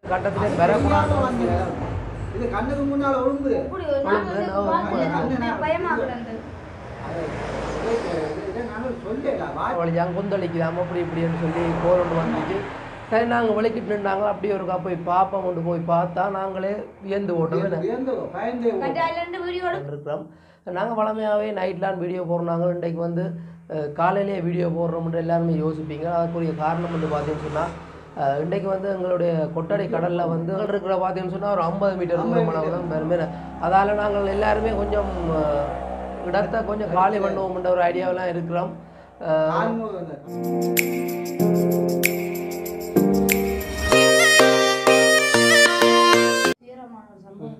கட்டத்திலே பெறக்கூடாது இது கண்ணுக்கு முன்னால ஒழுங்கு இப்படி ஒரு நாள் வந்து நான் பார்த்து பயமா கிடந்தது நாங்கள் சொல்லல வழியாக கொந்தளிக்குதாம அப்படி இப்படின்னு சொல்லி கோல் ஒன்று வந்துச்சு சரி நாங்கள் வலிக்கிட்டு நின்றாங்க அப்படியே ஒருக்கா போய் பார்ப்போம் கொண்டு போய் பார்த்தா நாங்களே வியந்து ஓட்டோம் என்ன பயந்தே கட்டாயில இருந்து வீடியோ இருக்கிறோம் நாங்கள் வளமையாகவே நைட்லாம் வீடியோ போடுறாங்க இன்றைக்கு வந்து அஹ், காலையிலேயே வீடியோ போடுறோம்னு எல்லாருமே யோசிப்பீங்க அதுக்குரிய காரணம் வந்து பார்த்தீங்கன்னு சொன்னால் இன்றைக்கு வந்து எங்களுடைய கொட்டடை கடலில் வந்து இருக்கிற பார்த்தீங்கன்னு சொன்னால் ஒரு ஐம்பது மீட்டர் தூரமானவங்க தான் பெருமே அதால் நாங்கள் எல்லாருமே கொஞ்சம் அஹ், இடத்த கொஞ்சம் காலி பண்ணுவோம்ன்ற ஒரு ஐடியாவெல்லாம் இருக்கிறோம் அஹ், தீரமான ஒரு சம்பவம்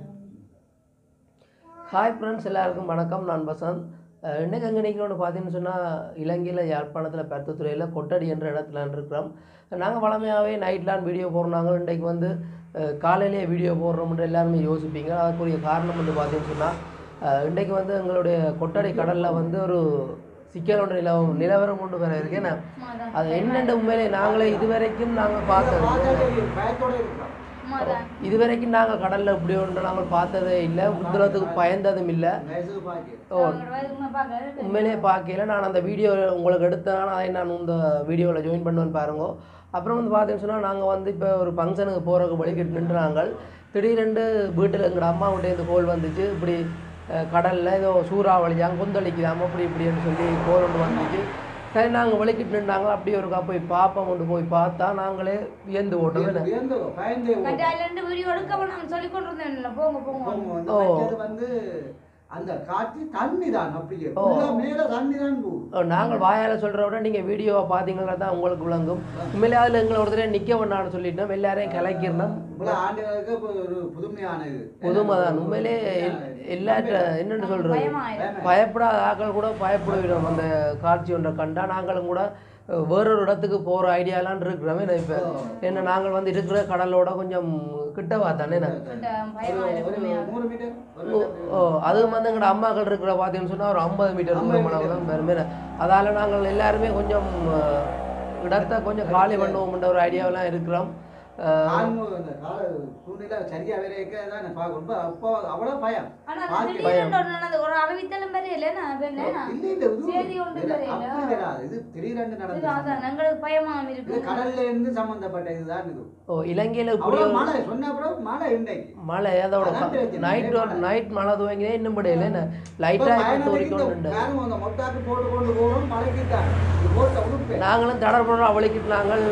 ஹாய் ஃப்ரெண்ட்ஸ் எல்லாருக்கும் வணக்கம் நான் வசந்த் அஹ் இன்னைக்கு அங்கே நிற்கிறோன்னு பார்த்தீங்கன்னு சொன்னால் இலங்கையில் யாழ்ப்பாணத்தில் பருத்தத்துறையில் கொட்டடி என்ற இடத்துல இருக்கிறோம் நாங்கள் வளமையாகவே நைட்லாம் வீடியோ போடுறாங்க இன்றைக்கு வந்து அஹ், காலையிலேயே வீடியோ போடுறோம்னு எல்லாருமே யோசிப்பீங்க அதுக்குரிய காரணம் வந்து பார்த்தீங்கன்னு சொன்னால் இன்றைக்கு வந்து எங்களுடைய கொட்டடை கடலில் வந்து ஒரு சிக்கல் ஒன்று நிலவரம் நிலவரம் கொண்டு வர இருக்கேன் சும்மாதான் அது என்னென்ன உண்மையிலே நாங்களே இதுவரைக்கும் நாங்கள் பார்த்தது பயத்தோட இருக்கிறோம் சும்மாதான் இதுவரைக்கும் நாங்கள் கடலில் இப்படி ஒன்று நாங்கள் பார்த்ததே இல்லை உத்தரத்துக்கு பயந்ததும் இல்லை வயசுக்கு பாக்கி ஓ அவங்களோட வயதுக்கு பார்க்க உண்மையிலேயே பார்க்கல நான் அந்த வீடியோ உங்களுக்கு எடுத்தேன் அதை நான் இந்த வீடியோவில் ஜாயின் பண்ணுவேன் பாருங்க அப்புறம் வந்து பார்த்தீங்கன்னு சொன்னால் நாங்கள் வந்து இப்போ ஒரு ஃபங்க்ஷனுக்கு போகிறதுக்கு வழிகிட்டு நின்றுனாங்க திடீரென்று வீட்டில் எங்களோட அம்மா கிட்டே இந்த கோல் வந்துச்சு இப்படி கடலில் ஏதோ சூறாவளியாங்க கொந்தளிக்குதாம அப்படி இப்படின்னு சொல்லி கோல் ஒன்று வந்துச்சு சரி நாங்கள் வலிக்கிட்டு நின்றாங்க அப்படியே ஒருக்கா போய் பார்ப்போம் கொண்டு போய் பார்த்தா நாங்களே வியந்து ஓட்டோம் என்ன வியந்தோ பயந்தே கட்டாயில இருந்து வீடியோ எடுக்க நான் சொல்லி கொண்டு இருந்தேன் போங்க போங்க போகும். அந்த ஓ. மற்றது வந்து அந்த காற்று தண்ணி தான் அப்படியே ஓ. உள்ள மேல தண்ணி தான் போகும் அஹ் நாங்கள் வாயால் சொல்கிறத விட நீங்கள் வீடியோவை பார்த்தீங்கன்னா தான் உங்களுக்கு விளங்கும் உண்மையிலே அதில் எங்களை ஒருத்தர நிற்க வேண்டாம்னு சொல்லிட்டோம் எல்லாரையும் கலைக்கிறோம் இவ்வளவு ஆண்டுகளுக்கு இப்ப ஒரு புதுமையான இது புதுமை தான் உண்மையிலே எல்- எல்லாற்ற என்னென்னு சொல்கிறது பயமா ஆயிடும் பயப்படாத ஆட்கள் கூட பயப்படுவிடும் அந்த காட்சி ஒன்றை கண்டா நாங்களும் கூட அஹ், வேறொரு இடத்துக்கு போகிற ஐடியாலாம் இருக்கிறோமே இப்போ என்ன நாங்கள் வந்து இருக்கிற கடலோட கொஞ்சம் கிட்டவா தானே நான் கிட்ட பயமா ஒரு இருக்கு ஒரு உண்மையா. நூறு மீட்டர் ஒரு ஓ மீட்டர். ஓ, அதுவும் வந்து எங்களோட அம்மாக்கள் இருக்கிற பார்த்தீங்கன்னு சொன்னால் ஒரு ஐம்பது மீட்டர் தூரமானவங்க தான் பெருமே அதால் நாங்கள் எல்லாருமே கொஞ்சம் அஹ், இடத்த கொஞ்சம் காலி பண்ணுவோம்ன்ற ஒரு ஐடியாவெல்லாம் இருக்கிறோம் அஹ், ஆண்கள் அந்த கால சூழ்நிலை சரியா வேற தான் பார்க்கணும் அப்போ அவ்வளவு பயம் ஆனா அது பாக்கி திடீர்னு ஒரு நடந்தது. ஒரு அறிவித்தலும் பெரியல நான் என்ன இல்ல இல்ல இது செய்தி ஒன்றும் இல்ல, தெரியல. அப்படி கிடையாது. இது திடீரென்று நடந்தது அதான் எங்களுக்கு பயமா இது இருக்கு கடல்ல இருந்து சம்பந்தப்பட்ட இதுதான் இது ஓ இலங்கையில் இப்படி அவ்வளவு ஒரு மழை சொன்ன அப்புறம் மழை இன்றைக்கு மழை அதோட அதான் பிரச்சனை. நைட் ஒரு நைட் மழை துவங்கினே இன்னும் முடியல என்ன இப்ப லைட்டாக இப்போ பயணத்துக்கு தூரிக்கொண்டு இந்த நானும் அந்த மொட்டாக்கு போட்டு கொண்டு போறோம் மழைக்கு தான் இது போட்ட உடுப்பேன் நாங்களும் தடற்படுற அவளிக்கிட்டு நாங்கள்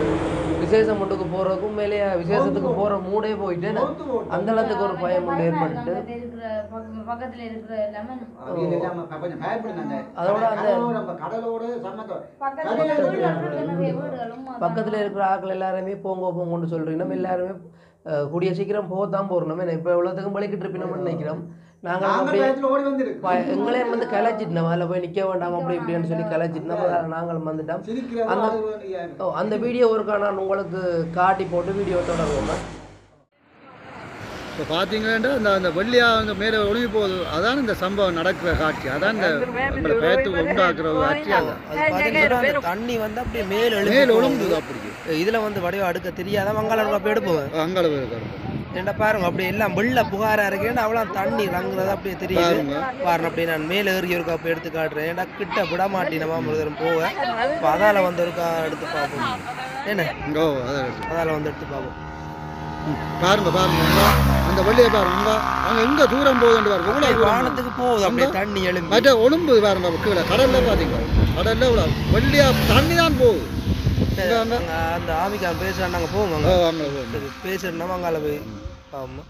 விசேஷம் மட்டுக்கு போகிறதுக்கும் மேலேயே விசேஷத்துக்கு போகிற மூடே போயிட்டு என்ன, அந்த அளவுக்கு ஒரு பயம் ஒன்று ஏற்பட்டு இருக்கிற பக்க- பக்கத்துல இருக்கிற எல்லாமே அப்படின்னு இல்லாம கொஞ்சம் பயப்படுங்க அதோட அந்த- கடலோட நம்ம கடலோட சம்மந்தம் பக்கத்துல கடல்ல வீடுகள் இருக்கு, நிறைய வீடுகளும் அதான். பக்கத்தில் இருக்கிற ஆட்கள் எல்லாருமே போங்க போங்கன்னு சொல்கிறீங்க நம்ம எல்லாருமே அஹ், கூடிய சீக்கிரம் போக தான் போகிறோம் நம்ம இப்போ எவ்வளோத்துக்கும் பழிக்கிட்டு இருப்பினோம்னு நினைக்கிறோம் நாங்கள் நாங்க அப்படியே பயத்துல ஓடி வந்துருக்கு ப- எங்களே வந்து கலைச்சிட்டோம் அதில் போய் நிற்க வேண்டாம் அப்படி இப்படின்னு சொல்லி கலைச்சிட்டோம் அதனால நாங்கள் வந்துட்டோம் சிரிக்கிறது அந்த- அது ஒரு இது. ஓ அந்த வீடியோ ஒருக்கா நான் உங்களுக்கு காட்டி போட்டு வீடியோ தொடருவோம் இப்போ பார்த்தீங்கன்னா இந்த அந்த வெள்ளியா அங்கே மேலே ஒழுங்கி போகுது அதான் இந்த சம்பவம் நடக்கிற காட்சி அதான் இந்த நம்மளை பயத்துக்கு உண்டாக்குற ஒரு காட்சி அதான் தண்ணி வந்து அப்படியே மேல் மேல் ஒழுங்குது அப்படி இதில் வந்து வடிவம் அடுக்க தெரியாத மங்களம் அப்படி எடுப்போம் அங்காள இருக்காரு ஏன்டா பாருங்க அப்படி எல்லாம் வெள்ள புகாரா இருக்கேன் அவ்வளோ தண்ணி ரங்குறது அப்படியே தெரியுது பாருங்க. பாருங்க அப்படி நான் மேலே ஏறி ஒரு கப்பு எடுத்து காட்டுறேன் ஏன்டா கிட்ட விட மாட்டேனமா முருகன் போக இப்போ அதால வந்து ஒருக்கா எடுத்து பார்ப்போம் என்ன ஓ அதான் இருக்கு. அதால வந்து எடுத்து பார்ப்போம் ம், பாருங்க பாருங்க அங்க அந்த வெள்ளியை பாருங்க அங்க அங்க எங்க தூரம் போகுதுன்னு பாருங்க அப்படியே எவ்வளவு தூரம் போகுது. வானத்துக்கு போகுது அப்படியே தண்ணி எழும்பி மற்ற ஒழும்பு பாருங்க கீழே கடல்ல பாத்தீங்க கடல்ல இவ்வளோ வெள்ளியா தண்ணி தான் போகுது இங்க அங்க அங்க அந்த ஆமிக்கா பேசுறா நாங்க போவோம் ஓ, அங்க அங்க போகுது. பேசுறோம் அங்கால போய் ஆமா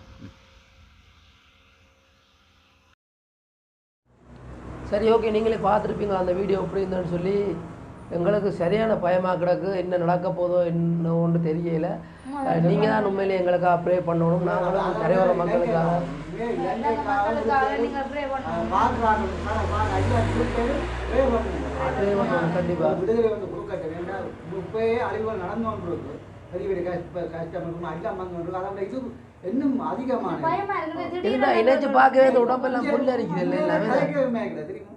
சரி ஓகே நீங்களே பார்த்துருப்பீங்க அந்த வீடியோ எப்படி இருந்ததுன்னு சொல்லி எங்களுக்கு சரியான பயமாக கிடக்கு என்ன நடக்க போதோ என்ன ஒன்று தெரியல நீங்கள் தான் உண்மையிலே எங்களுக்காக ப்ரே பண்ணணும் நாங்களும் கரையோர மக்களுக்காக இனிமே அந்த மக்களுக்காக நீங்க pray பண்ணணும். பார்க்கறாங்க. பாரு, பாரு, ஐயா கொடுத்தது pray பண்ணுங்க. ப்ரே பண்ணணும் கண்டிப்பாக விடுதலை வந்து கொடுக்கட்ட வேண்டாம் இப்பயே அழிவுகள் நடந்து கொண்டிருக்கு பெரிய பெரிய கஷ்ட கஷ்டம் இருக்கும் எல்லாம் வந்து கொண்டிருக்கு அதோட இது இன்னும் அதிகமான பயமா இருக்குது இதுதான் திடீர்னு இணைச்சு பார்க்கவே இந்த உடம்பெல்லாம் புல் அரிக்குது இல்லை எல்லாமே கலைக்கவே மேய்க்கல, தெரியுமா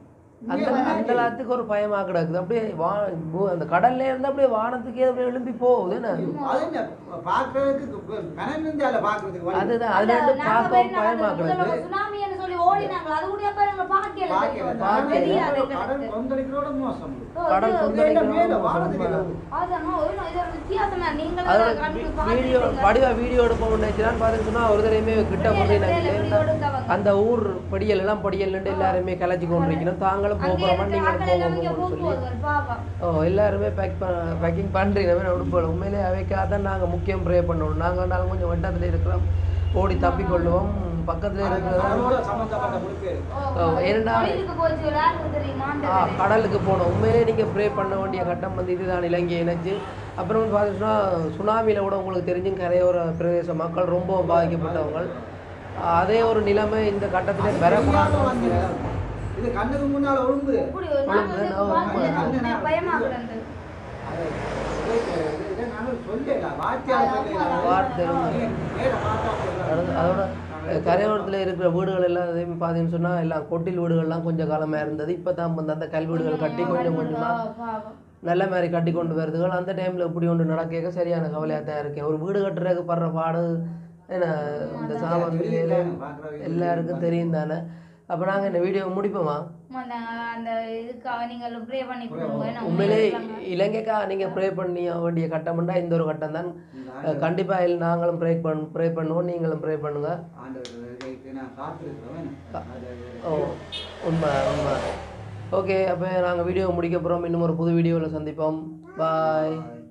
அந்த அந்த எல்லாத்துக்கு ஒரு பயமா கிடக்குது அப்படியே வா பூ- அந்த கடல்ல இருந்து அப்படியே வானத்துக்கே அப்படியே எழும்பி போகுது என்ன அது என்ன பார்க்கறதுக்கு மனம் இருந்தால பார்க்கறதுக்கு வழி. அதுதான் அதுல இருந்து பார்க்க பயமா கிடக்குது சுனாமின்னு சொல்லி ஓடினாங்க அது கூட அப்ப நாங்க பாக்கல பார்க்கல. பார்க்கல. தெரியாது கடல் கொந்தளிக்கிறோட மோசம் கடல் மேல கொந்தளிக்கிற மேல வானத்துக்கு ரொம்ப- ஏறுது. அதான் ஒரு இது ஒரு வித்தியாசமா நீங்க அதோட வீடியோ வடிவா வீடியோ எடுப்போம் நினைச்சுதான் பார்த்தீங்கன்னு சொன்னா ஒரு தடவையுமே கிட்ட போய் நாங்கள் அந்த ஊர் படியல் எல்லாம் படியல் எல்லாருமே கலைச்சி கொண்டிருக்கணும் தாங்களும் போகிறோமா நீங்களும் போங்க சொல்லி பாப்பா ஓ எல்லாருமே பேக் பேக்கிங் பண்ணுறீங்க உடுப்புகள் உண்மையிலே அவைக்காக தான் நாங்கள் முக்கியம் ப்ரே பண்ணணும் நாங்கள் நாங்கள் கொஞ்சம் வட்டத்தில் இருக்கிறோம் ஓடி தப்பிக்கொள்ளுவோம் பக்கத்தில் இருக்கிறது கடலோட சம்பந்தப்பட்ட முழுக்க இருக்கு. ஓ, ஏன்னா கோயிலுக்கு போச்சு யாருக்கு தெரியுமா ஆ, கடலுக்கு போனோம் உண்மையிலே நீங்கள் ப்ரே பண்ண வேண்டிய கட்டம் வந்து இதுதான் இலங்கை இணைச்சு அப்புறம் வந்து பார்த்தீங்கன்னா சுனாமியில் கூட உங்களுக்கு தெரிஞ்சும் கரையோர பிரதேச மக்கள் ரொம்ப பாதிக்கப்பட்டவங்க அதே ஒரு நிலைமை இந்த கட்டத்திலே பெறக்கூடாது வந்து இது கண்ணுக்கு முன்னால ஒழுங்குது இப்படி ஒரு நாள் வந்து பாக்கல, பயமா கிடந்தது அது இதை- இதை நானும் சொல்லல வாத்தியார் சொல்லல வார்த்தை நேர பார்த்தா சொல்லலாம். அடுத்து அதோட கரையோரத்தில் இருக்கிற வீடுகள் எல்லாம் அதையும் பார்த்தீங்கன்னு சொன்னால் எல்லாம் கொட்டில் வீடுகள்லாம் கொஞ்சம் காலமாக இருந்தது இப்போ தான் வந்து அந்த கல் வீடுகள் கட்டி கொஞ்சம் கொஞ்சமாக பாவம் நல்ல மாதிரி கட்டி கொண்டு வருதுகள் அந்த டைமில் இப்படி ஒன்று நடக்க சரியான கவலையாக தான் இருக்கேன் ஒரு வீடு கட்டுறதுக்கு படுற பாடு என்ன இந்த சாமான் விலையில எல்லாருக்கும் தெரியும் தானே அப்போ நாங்கள் இந்த வீடியோ முடிப்போமா அந்த அந்த இதுக்காக நீங்கள் ப்ரே பண்ணி கொடுங்க நான் உண்மையிலே இருக்காங்க. இலங்கைக்காக நீங்கள் ப்ரே பண்ணி வேண்டிய கட்டம்னா இந்த ஒரு கட்டம் தான் கண்டிப்பாக நாங்களும் ப்ரே பண் ப்ரே பண்ணுவோம் நீங்களும் ப்ரே பண்ணுங்க ஆண்டவருக்கு நான் காத்திருக்கிறேன் அது ஓ உண்மை உண்மை ஓகே அப்போ நாங்கள் வீடியோ முடிக்க போகிறோம் இன்னும் ஒரு புது வீடியோவில் சந்திப்போம் பாய்